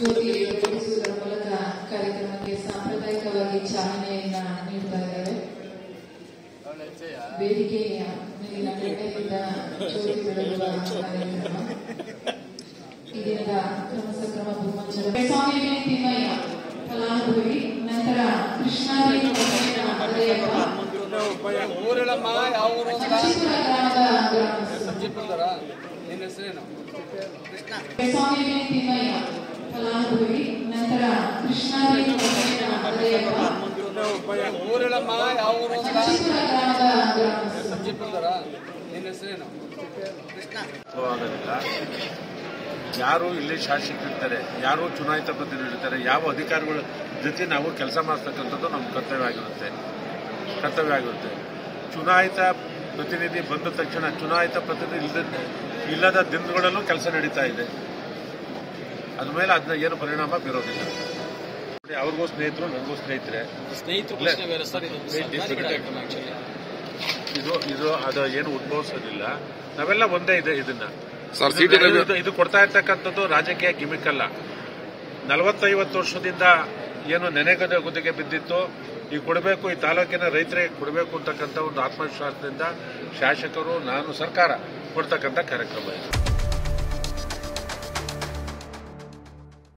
ಜ್ಯೋತಿ ಬೆಳಗಿಸುವುದರ ಮೂಲಕ ಕಾರ್ಯಕ್ರಮಕ್ಕೆ ಸಾಂಪ್ರದಾಯಿಕವಾಗಿ ಚಾಲನೆಯನ್ನ ನೀಡ್ತಾ ಇದ್ದಾರೆ ವೇದಿಕೆಯ ಮೇಲಿನ ಗಣ್ಯರಿಂದ ಜ್ಯೋತಿ ಬೆಳಗುವ ಕಾರ್ಯಕ್ರಮ ಈ ದಿನದ ಕ್ರಮ ಸಕ್ರಮ ಬಹುಮಂಚದ ಸ್ವಾಮಿ ತಿಮ್ಮಯ್ಯ ಫಲಾನುಭವಿ ನಂತರ ಕೃಷ್ಣಾದೇವಿ ಹೃದಯಪ್ಪ ಊರಿಳಮ್ಮ ಯಾವ ಊರು ಅಂತ ಲಕ್ಷ್ಮೀಪುರ ಗ್ರಾಮದ ಗ್ರಾಮಸ್ಥರು ಸಂಜೀಪುರದವರ? ನಿನ್ನ ಹೆಸರೇನು ಸ್ವಾಮಿ ತಿಮ್ಮಯ್ಯ ಫಲಾನುಭವಿ ನಂತರ ಕೃಷ್ಣಾದೇವಿ ಹೃದಯಪ್ಪ ಊರಿಳಮ್ಮ ಯಾವ ಊರು ಅಂತ ಲಕ್ಷ್ಮೀಪುರ ಗ್ರಾಮದ ಗ್ರಾಮಸ್ಥರು ಸಂಜೀಪುರದವರ? ನಿನ್ನ ಹೆಸರೇನು ಆಗೋದಿಲ್ಲ ಯಾರು ಇಲ್ಲಿ ಶಾಸಕರಿರ್ತಾರೆ ಯಾರು ಚುನಾಯಿತ ಪ್ರತಿನಿಧಿರ್ತಾರೆ ಯಾವ ಅಧಿಕಾರಿಗಳ ಜೊತೆ ನಾವು ಕೆಲಸ ಮಾಡ್ತಕ್ಕಂಥದ್ದು ನಮ್ಮ ಕರ್ತವ್ಯ ಆಗಿರುತ್ತೆ ಕರ್ತವ್ಯ ಆಗಿರುತ್ತೆ ಚುನಾಯಿತ ಪ್ರತಿನಿಧಿ ಬಂದ ತಕ್ಷಣ ಚುನಾಯಿತ ಪ್ರತಿನಿಧಿ ಇಲ್ಲದ ಇಲ್ಲದ ದಿನಗಳಲ್ಲೂ ಕೆಲಸ ನಡೀತಾ ಇದೆ ಅದ ಮೇಲೆ ಅದನ್ನ ಏನು ಪರಿಣಾಮ ಬೀರೋದಿಲ್ಲ ನೋಡಿ, ಅವ್ರಿಗೂ ಸ್ನೇಹಿತರು ನನಗೂ ಸ್ನೇಹಿತರೆ ಸ್ನೇಹಿತರು ಇಲ್ಲ. ಪ್ರಶ್ನೆ ಬೇರೆ ಸರ್ ಇದು ಸರ್ಕಾರಿ ಕಾರ್ಯಕ್ರಮ ಆಕ್ಚುಲಿ ಇದು ಇದು ಅದು ಏನು ಉದ್ಭವಿಸೋದಿಲ್ಲ ನಾವೆಲ್ಲ ಒಂದೇ ಇದೆ ಇದನ್ನ ಸರ್, ಇದು- ಸಿಟಿ ರವಿ- ಇದು- ಇದು ಕೊಡ್ತಾ ಇರ್ತಕ್ಕಂಥದ್ದು ರಾಜಕೀಯ ಗಿಮಿಕ್ ಅಲ್ಲ ನಲವತ್ತೈವತ್ತು ವರ್ಷದಿಂದ ಏನು ನೆನೆಗದ ಗುದಿಗೆ ಬಿದ್ದಿತ್ತು ಈ ಕೊಡಬೇಕು ಈ ತಾಲೂಕಿನ ರೈತರಿಗೆ ಕೊಡಬೇಕು ಅಂತಕ್ಕಂಥ ಒಂದು ಆತ್ಮವಿಶ್ವಾಸದಿಂದ ಶಾಸಕರು ನಾನು ಸರ್ಕಾರ ಕೊಡ್ತಕ್ಕಂಥ ಕಾರ್ಯಕ್ರಮ ಇದು